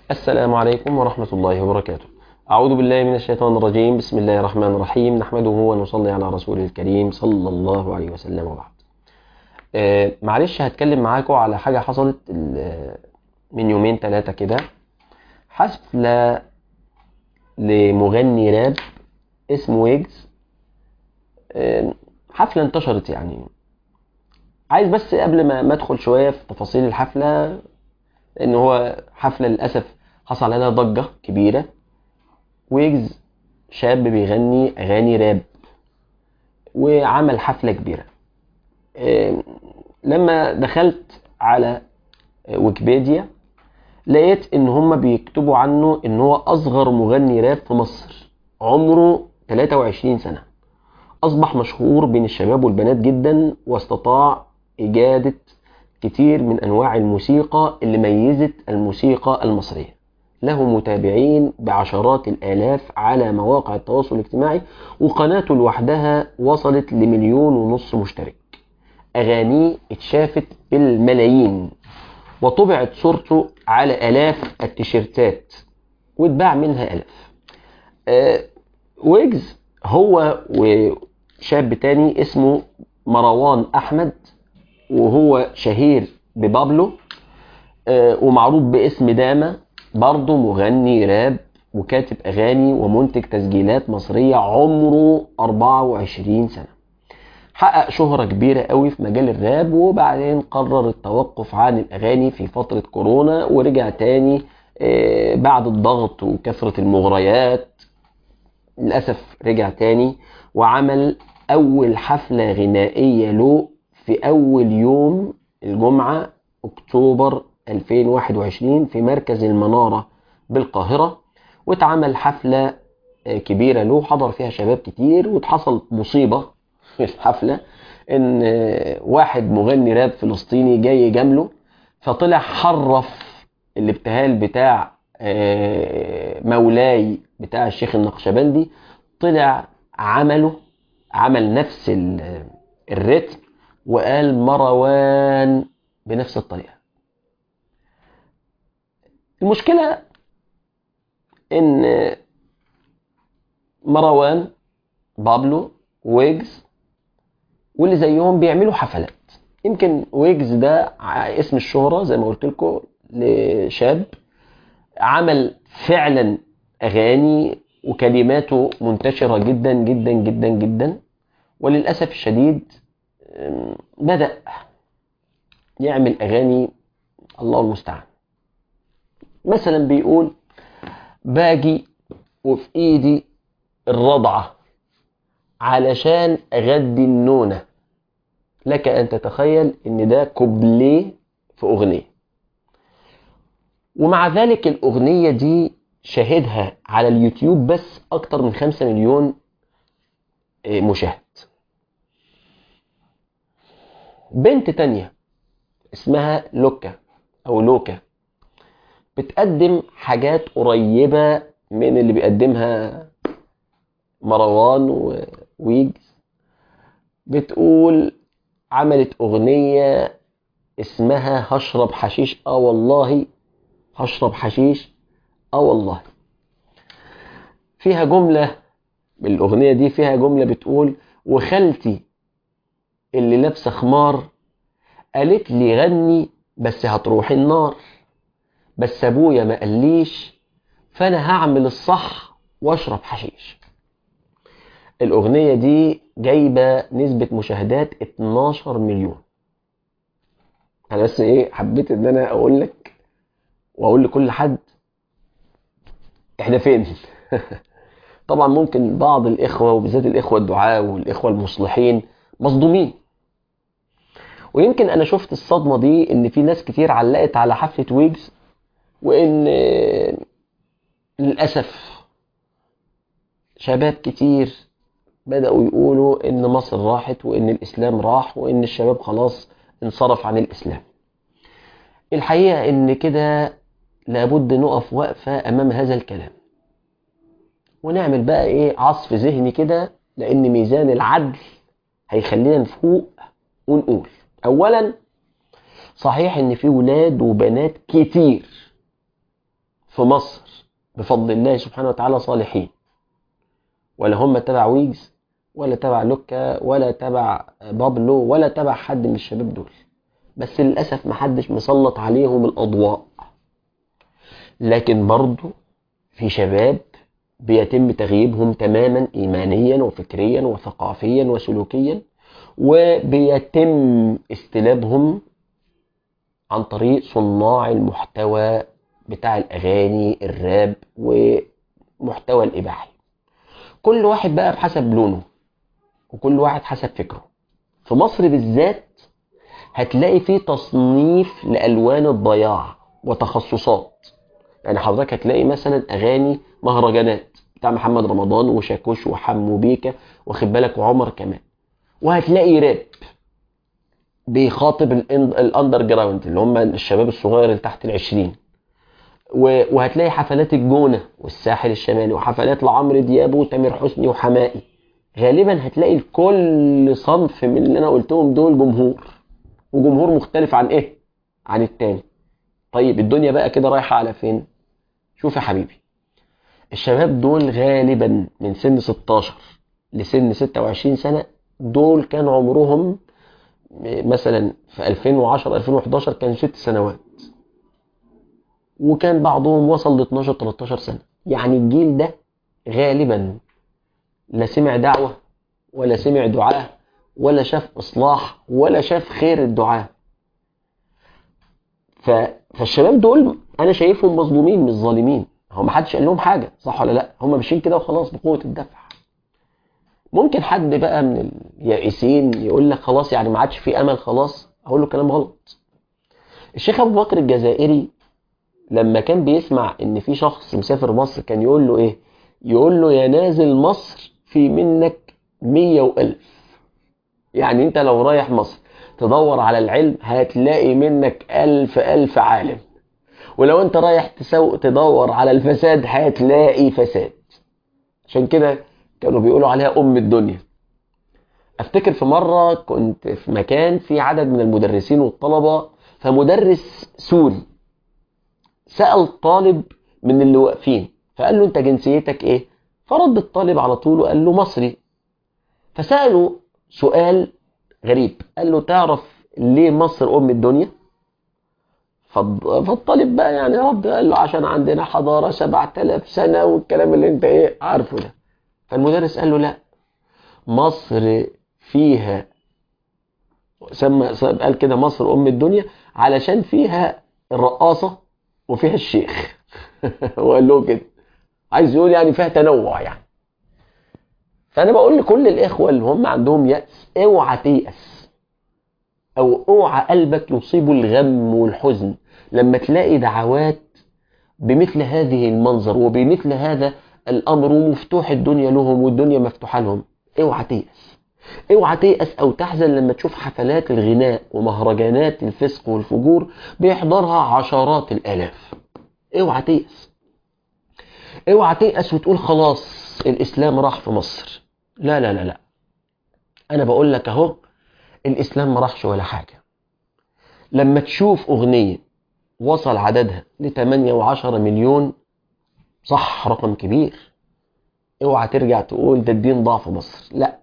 السلام عليكم ورحمة الله وبركاته أعوذ بالله من الشيطان الرجيم بسم الله الرحمن الرحيم نحمده ونصلي على رسوله الكريم صلى الله عليه وسلم وبعد آه معلش هتكلم معاكم على حاجة حصلت ال- من يومين ثلاثة كده حفلة لمغني راب اسمه ويجز آه، حفلة انتشرت يعني عايز بس قبل ما ما ادخل شوية في تفاصيل الحفلة لأن هو حفلة للأسف حصل عليها ضجة كبيرة ويجز شاب بيغني أغاني راب وعمل حفلة كبيرة آه، لما دخلت على ويكيبيديا لقيت ان هم بيكتبوا عنه ان هو اصغر مغني راب في مصر عمره 23 سنة اصبح مشهور بين الشباب والبنات جدا واستطاع اجادة كتير من انواع الموسيقى اللي ميزت الموسيقى المصرية له متابعين بعشرات الالاف على مواقع التواصل الاجتماعي وقناته لوحدها وصلت لمليون ونص مشترك اغانيه اتشافت بالملايين وطبعت صورته على آلاف التيشيرتات واتباع منها آلاف آه، ويجز هو وشاب تاني اسمه مروان أحمد وهو شهير ببابلو آه، ومعروف باسم داما برضه مغني راب وكاتب أغاني ومنتج تسجيلات مصرية عمره 24 سنة حقق شهرة كبيرة قوي في مجال الراب وبعدين قرر التوقف عن الأغاني في فترة كورونا ورجع تاني آه، بعد الضغط وكثرة المغريات للأسف رجع تاني وعمل أول حفلة غنائية له في أول يوم الجمعة أكتوبر 2021 في مركز المنارة بالقاهرة واتعمل حفلة آه، كبيرة له حضر فيها شباب كتير واتحصل مصيبة في الحفلة ان واحد مغني راب فلسطيني جاي يجامله فطلع حرف الابتهال بتاع آه، مولاي بتاع الشيخ النقشبندي طلع عمله عمل نفس ال- الريتم وقال مروان بنفس الطريقة المشكلة ان مروان بابلو ويجز واللي زيهم بيعملوا حفلات يمكن ويجز ده ع- اسم الشهرة زي ما قلت لكم لشاب عمل فعلا اغاني وكلماته منتشرة جدا جدا جدا جدا وللأسف الشديد أم، بدأ يعمل اغاني الله المستعان مثلا بيقول باجي وفي ايدي الرضعه علشان اغدي النونة لك ان تتخيل ان ده كوبليه في اغنية ومع ذلك الاغنية دي شاهدها على اليوتيوب بس اكتر من خمسة مليون آه، مشاهد بنت تانية اسمها لوكا او لوكا بتقدم حاجات قريبة من اللي بيقدمها مروان و- ويجز بتقول عملت أغنية اسمها هشرب حشيش اه والله هشرب حشيش اه والله فيها جملة الأغنية دي فيها جملة بتقول وخالتي اللي لابسة خمار قالت لي غني بس هتروحي النار بس أبويا ما قاليش فأنا هعمل الصح وأشرب حشيش الأغنية دي جايبة نسبة مشاهدات 12 مليون أنا بس إيه حبيت إن أنا أقول لك وأقول لكل حد إحنا فين طبعا ممكن بعض الإخوة وبالذات الإخوة الدعاة والإخوة المصلحين مصدومين ويمكن أنا شفت الصدمة دي إن في ناس كتير علقت على حفلة ويجز وإن آه، للأسف شباب كتير بدأوا يقولوا إن مصر راحت وإن الإسلام راح وإن الشباب خلاص انصرف عن الإسلام الحقيقة إن كده لابد نقف وقفة أمام هذا الكلام ونعمل بقى إيه عصف ذهني كده لأن ميزان العدل هيخلينا نفوق ونقول أولا صحيح إن في ولاد وبنات كتير في مصر بفضل الله سبحانه وتعالى صالحين ولا هم تبع ويجز ولا تبع لوكا ولا تبع بابلو ولا تبع حد من الشباب دول بس للأسف محدش مسلط عليهم الأضواء لكن برضو في شباب بيتم تغييبهم تماما إيمانيا وفكريا وثقافيا وسلوكيا وبيتم استلابهم عن طريق صناع المحتوى بتاع الأغاني الراب ومحتوى الإباحي كل واحد بقى بحسب لونه وكل واحد حسب فكره في مصر بالذات هتلاقي فيه تصنيف لألوان الضياع وتخصصات يعني حضرتك هتلاقي مثلا أغاني مهرجانات بتاع محمد رمضان وشاكوش وحمو بيكا واخد بالك وعمر كمان وهتلاقي راب بيخاطب الاندر جراوند اللي هم الشباب الصغير اللي تحت العشرين وهتلاقي حفلات الجونة والساحل الشمالي وحفلات لعمرو دياب وتامر حسني وحمائي غالبا هتلاقي لكل صنف من اللي انا قلتهم دول جمهور وجمهور مختلف عن ايه عن التاني طيب الدنيا بقى كده رايحة على فين شوف يا حبيبي الشباب دول غالبا من سن 16 لسن 26 سنة دول كان عمرهم مثلا في 2010 2011 كان ست سنوات وكان بعضهم وصل ل 12 13 سنة يعني الجيل ده غالبا لا سمع دعوة ولا سمع دعاء ولا شاف إصلاح ولا شاف خير الدعاء ف... فالشباب دول أنا شايفهم مظلومين مش ظالمين هو ما حدش قال لهم حاجة صح ولا لا هم ماشيين كده وخلاص بقوة الدفع ممكن حد بقى من اليائسين يقول لك خلاص يعني ما عادش في امل خلاص اقول له كلام غلط الشيخ ابو بكر الجزائري لما كان بيسمع ان في شخص مسافر مصر كان يقول له ايه يقول له يا نازل مصر في منك مية والف يعني انت لو رايح مصر تدور على العلم هتلاقي منك الف الف عالم ولو انت رايح تسوق تدور على الفساد هتلاقي فساد عشان كده كانوا بيقولوا عليها ام الدنيا افتكر في مرة كنت في مكان في عدد من المدرسين والطلبة فمدرس سوري سأل طالب من اللي واقفين فقال له انت جنسيتك ايه فرد الطالب على طول وقال له مصري فسأله سؤال غريب قال له تعرف ليه مصر ام الدنيا فالطالب بقى يعني رد قال له عشان عندنا حضارة 7000 سنة والكلام اللي انت ايه عارفه ده فالمدرس قال له لا مصر فيها سمى قال كده مصر ام الدنيا علشان فيها الرقاصة وفيها الشيخ وقال له كده عايز يقول يعني فيها تنوع يعني فانا بقول لكل الاخوه اللي هم عندهم يأس اوعى تيأس او اوعى قلبك يصيبه الغم والحزن لما تلاقي دعوات بمثل هذه المنظر وبمثل هذا الامر ومفتوح الدنيا لهم والدنيا مفتوحه لهم اوعى تيأس اوعى تيأس او تحزن لما تشوف حفلات الغناء ومهرجانات الفسق والفجور بيحضرها عشرات الالاف اوعى تيأس اوعى تيأس وتقول خلاص الاسلام راح في مصر لا لا لا لا انا بقول لك اهو الاسلام ما راحش ولا حاجه لما تشوف اغنيه وصل عددها ل 8 و10 مليون صح رقم كبير اوعى ترجع تقول ده الدين ضاع في مصر لا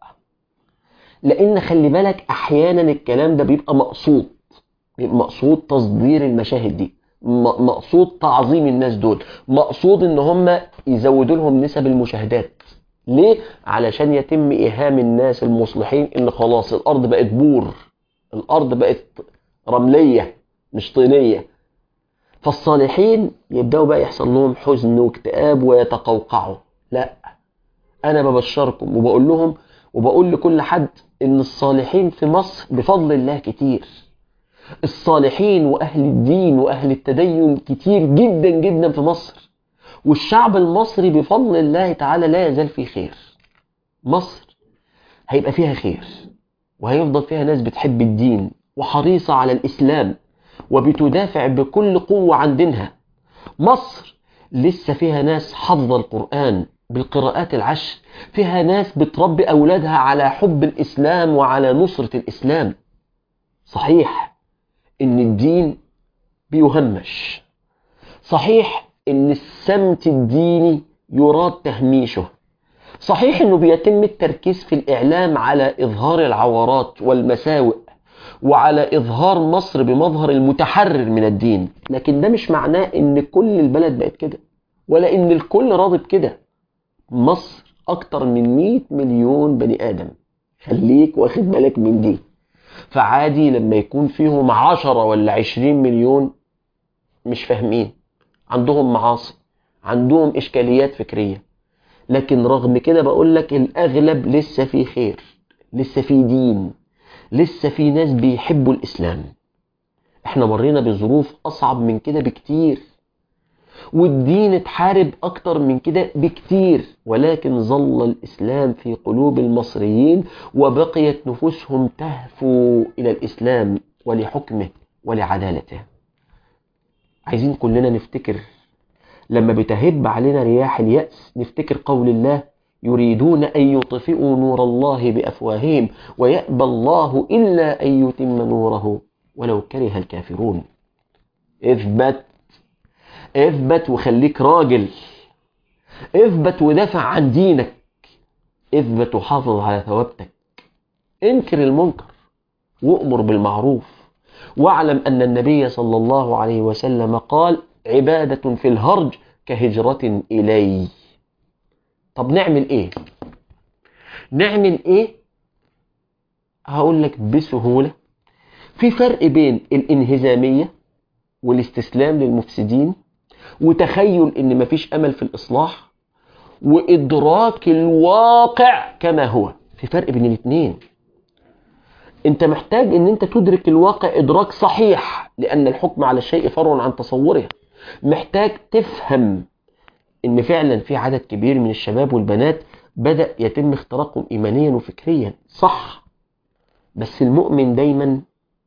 لان خلي بالك احيانا الكلام ده بيبقى مقصود بيبقى مقصود تصدير المشاهد دي مقصود تعظيم الناس دول مقصود ان هم يزودوا لهم نسب المشاهدات ليه علشان يتم ايهام الناس المصلحين ان خلاص الارض بقت بور الارض بقت رمليه مش طينيه فالصالحين يبداوا بقى يحصل لهم حزن واكتئاب ويتقوقعوا لا انا ببشركم وبقول لهم وبقول لكل حد ان الصالحين في مصر بفضل الله كتير الصالحين واهل الدين واهل التدين كتير جدا جدا في مصر والشعب المصري بفضل الله تعالى لا يزال في خير مصر هيبقى فيها خير وهيفضل فيها ناس بتحب الدين وحريصة على الإسلام وبتدافع بكل قوة عن دينها مصر لسه فيها ناس حفظ القرآن بالقراءات العشر فيها ناس بتربي أولادها على حب الإسلام وعلى نصرة الإسلام صحيح إن الدين بيهمش صحيح ان السمت الديني يراد تهميشه صحيح انه بيتم التركيز في الاعلام على اظهار العورات والمساوئ وعلى اظهار مصر بمظهر المتحرر من الدين لكن ده مش معناه ان كل البلد بقت كده ولا ان الكل راضي بكده مصر اكتر من 100 مليون بني ادم خليك واخد بالك من دي فعادي لما يكون فيهم عشرة ولا عشرين مليون مش فاهمين عندهم معاصي عندهم إشكاليات فكرية لكن رغم كده بقول لك الأغلب لسه في خير لسه في دين لسه في ناس بيحبوا الإسلام احنا مرينا بظروف أصعب من كده بكتير والدين اتحارب أكتر من كده بكتير ولكن ظل الإسلام في قلوب المصريين وبقيت نفوسهم تهفو إلى الإسلام ولحكمه ولعدالته عايزين كلنا نفتكر لما بتهب علينا رياح اليأس نفتكر قول الله يريدون أن يطفئوا نور الله بأفواههم ويأبى الله إلا أن يتم نوره ولو كره الكافرون اثبت اثبت وخليك راجل اثبت ودافع عن دينك اثبت وحافظ على ثوابتك انكر المنكر وامر بالمعروف واعلم ان النبي صلى الله عليه وسلم قال عبادة في الهرج كهجرة إلي طب نعمل ايه نعمل ايه هقول لك بسهولة في فرق بين الانهزامية والاستسلام للمفسدين وتخيل ان مفيش امل في الاصلاح وادراك الواقع كما هو في فرق بين الاثنين انت محتاج ان انت تدرك الواقع ادراك صحيح لان الحكم على الشيء فرع عن تصوره محتاج تفهم ان فعلا في عدد كبير من الشباب والبنات بدأ يتم اختراقهم ايمانيا وفكريا صح بس المؤمن دايما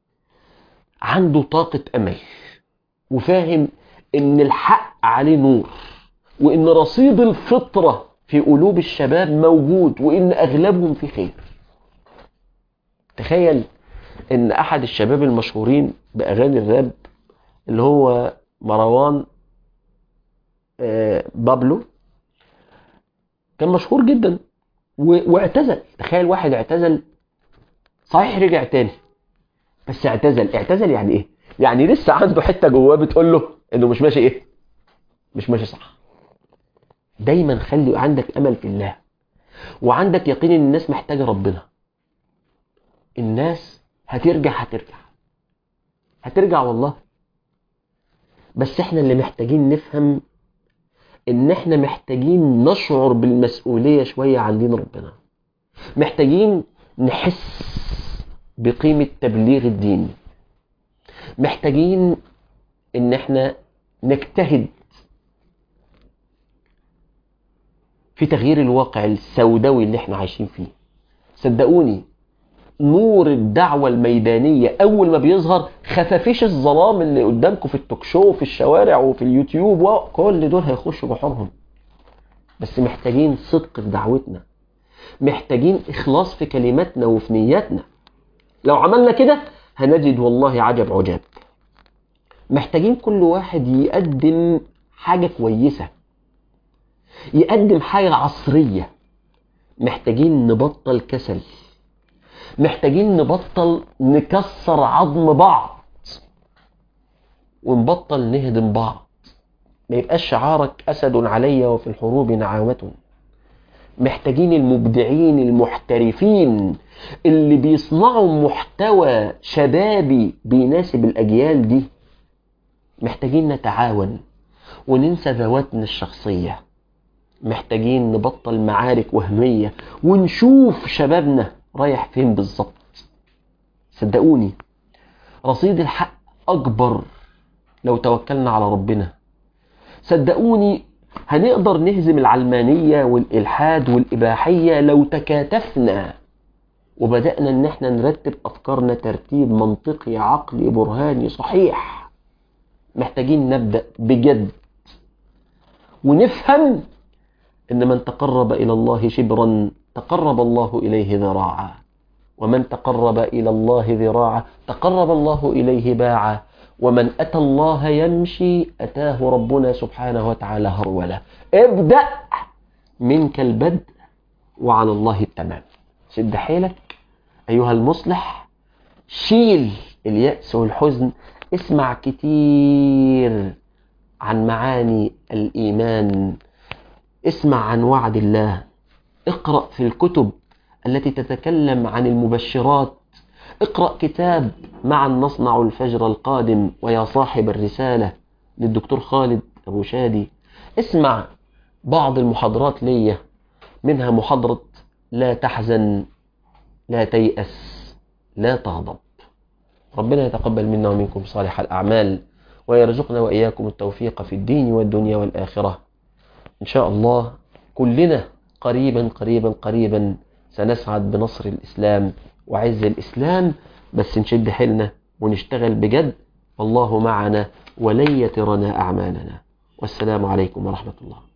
عنده طاقة امل وفاهم ان الحق عليه نور وان رصيد الفطرة في قلوب الشباب موجود وان اغلبهم في خير تخيل ان احد الشباب المشهورين باغاني الراب اللي هو مروان بابلو كان مشهور جدا واعتزل تخيل واحد اعتزل صحيح رجع تاني بس اعتزل اعتزل يعني ايه يعني لسه عنده حته جواه بتقول له انه مش ماشي ايه مش ماشي صح دايما خلي عندك امل في الله وعندك يقين ان الناس محتاجه ربنا الناس هترجع هترجع هترجع والله بس احنا اللي محتاجين نفهم ان احنا محتاجين نشعر بالمسؤولية شوية عن دين ربنا محتاجين نحس بقيمة تبليغ الدين محتاجين ان احنا نجتهد في تغيير الواقع السوداوي اللي احنا عايشين فيه صدقوني نور الدعوة الميدانية أول ما بيظهر خفافيش الظلام اللي قدامكم في التوك شو وفي الشوارع وفي اليوتيوب وكل دول هيخشوا جحورهم بس محتاجين صدق في دعوتنا محتاجين إخلاص في كلماتنا وفي نياتنا لو عملنا كده هنجد والله عجب عجاب محتاجين كل واحد يقدم حاجة كويسة يقدم حاجة عصرية محتاجين نبطل كسل محتاجين نبطل نكسر عظم بعض ونبطل نهدم بعض ما يبقاش شعارك أسد علي وفي الحروب نعامة محتاجين المبدعين المحترفين اللي بيصنعوا محتوى شبابي بيناسب الأجيال دي محتاجين نتعاون وننسى ذواتنا الشخصية محتاجين نبطل معارك وهمية ونشوف شبابنا رايح فين بالظبط صدقوني رصيد الحق أكبر لو توكلنا على ربنا صدقوني هنقدر نهزم العلمانية والإلحاد والإباحية لو تكاتفنا وبدأنا ان احنا نرتب أفكارنا ترتيب منطقي عقلي برهاني صحيح محتاجين نبدأ بجد ونفهم ان من تقرب الى الله شبرا تقرب الله اليه ذراعا ومن تقرب الى الله ذراعا تقرب الله اليه باعا ومن أتى الله يمشي أتاه ربنا سبحانه وتعالى هرولة ابدأ منك البدء وعلى الله التمام شد حيلك أيها المصلح شيل اليأس والحزن اسمع كتير عن معاني الإيمان اسمع عن وعد الله اقرأ في الكتب التي تتكلم عن المبشرات اقرأ كتاب معا نصنع الفجر القادم ويا صاحب الرسالة للدكتور خالد أبو شادي اسمع بعض المحاضرات ليا منها محاضرة لا تحزن لا تيأس لا تغضب ربنا يتقبل منا ومنكم صالح الأعمال ويرزقنا وإياكم التوفيق في الدين والدنيا والآخرة إن شاء الله كلنا قريبا قريبا قريبا سنسعد بنصر الإسلام وعز الإسلام بس نشد حيلنا ونشتغل بجد والله معنا ولن يترنا أعمالنا والسلام عليكم ورحمة الله